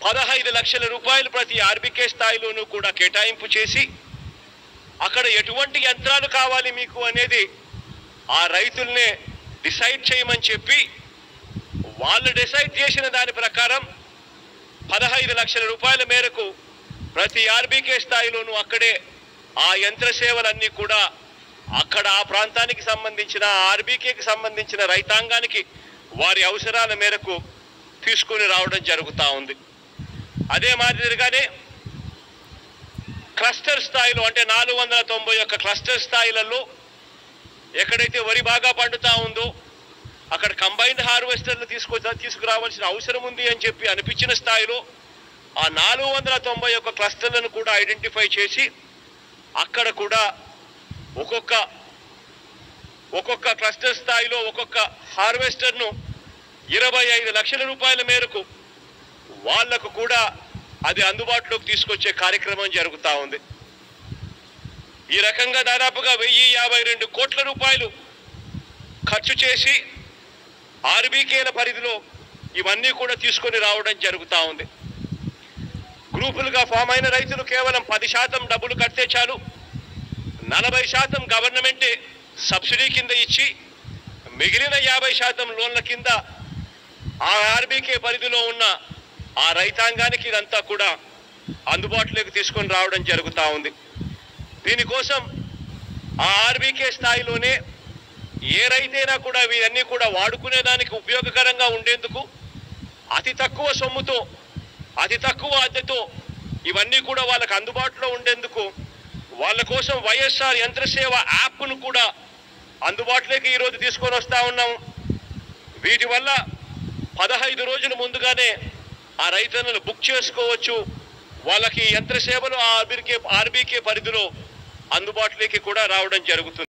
పదహైదు లక్షల రూపాయలు ప్రతి ఆర్బీకే స్థాయిలోనూ కూడా కేటాయింపు చేసి అక్కడ ఎటువంటి యంత్రాలు కావాలి మీకు అనేది ఆ రైతుల్నే డిసైడ్ చేయమని చెప్పి వాళ్ళు డిసైడ్ చేసిన దాని ప్రకారం పదహైదు లక్షల రూపాయల మేరకు ప్రతి ఆర్బీకే స్థాయిలోనూ అక్కడే ఆ యంత్ర సేవలన్నీ కూడా అక్కడ ఆ ప్రాంతానికి సంబంధించిన ఆర్బీకేకి సంబంధించిన రైతాంగానికి వారి అవసరాల మేరకు తీసుకొని రావడం జరుగుతూ ఉంది అదే మాదిరిగానే క్లస్టర్ స్థాయిలో అంటే నాలుగు వందల తొంభై ఒక్క క్లస్టర్ స్థాయిలలో ఎక్కడైతే వరి బాగా పండుతా ఉందో అక్కడ కంబైన్డ్ హార్వెస్టర్లు తీసుకొ తీసుకురావాల్సిన అవసరం ఉంది అని చెప్పి అనిపించిన స్థాయిలో ఆ నాలుగు వందల తొంభై ఒక్క క్లస్టర్లను కూడా ఐడెంటిఫై చేసి అక్కడ కూడా ఒక్కొక్క ఒక్కొక్క క్లస్టర్ స్థాయిలో ఒక్కొక్క హార్వెస్టర్ను ఇరవై ఐదు లక్షల రూపాయల మేరకు వాళ్లకు కూడా అది అందుబాటులోకి తీసుకొచ్చే కార్యక్రమం జరుగుతూ ఉంది ఈ రకంగా దాదాపుగా వెయ్యి యాభై రెండు కోట్ల రూపాయలు ఖర్చు చేసి ఆర్బీకేల పరిధిలో ఇవన్నీ కూడా తీసుకొని రావడం జరుగుతూ ఉంది గ్రూపులుగా ఫామ్ అయిన రైతులు కేవలం పది శాతం డబ్బులు కడితే చాలు నలభై శాతం గవర్నమెంటే సబ్సిడీ కింద ఇచ్చి మిగిలిన యాభై శాతం లోన్ల కింద ఆ ఆర్బీకే పరిధిలో ఉన్న ఆ రైతాంగానికి ఇదంతా కూడా అందుబాటులోకి తీసుకొని రావడం జరుగుతూ ఉంది దీనికోసం ఆ ఆర్బీకే స్థాయిలోనే ఏ రైతైనా కూడా వీరన్నీ కూడా వాడుకునేదానికి ఉపయోగకరంగా ఉండేందుకు అతి తక్కువ సొమ్ముతో అతి తక్కువ అద్దెతో ఇవన్నీ కూడా వాళ్ళకి అందుబాటులో ఉండేందుకు వాళ్ళ కోసం వైఎస్ఆర్ యంత్రసేవ యాప్ను కూడా అందుబాటులోకి ఈరోజు తీసుకొని వస్తా ఉన్నాం వీటి వల్ల పదహైదు రోజుల ముందుగానే ఆ రైతన్నలు బుక్ చేసుకోవచ్చు వాళ్ళకి యంత్ర సేవలు ఆ ఆర్బీకే ఆర్బీకే పరిధిలో అందుబాటులోకి కూడా రావడం జరుగుతుంది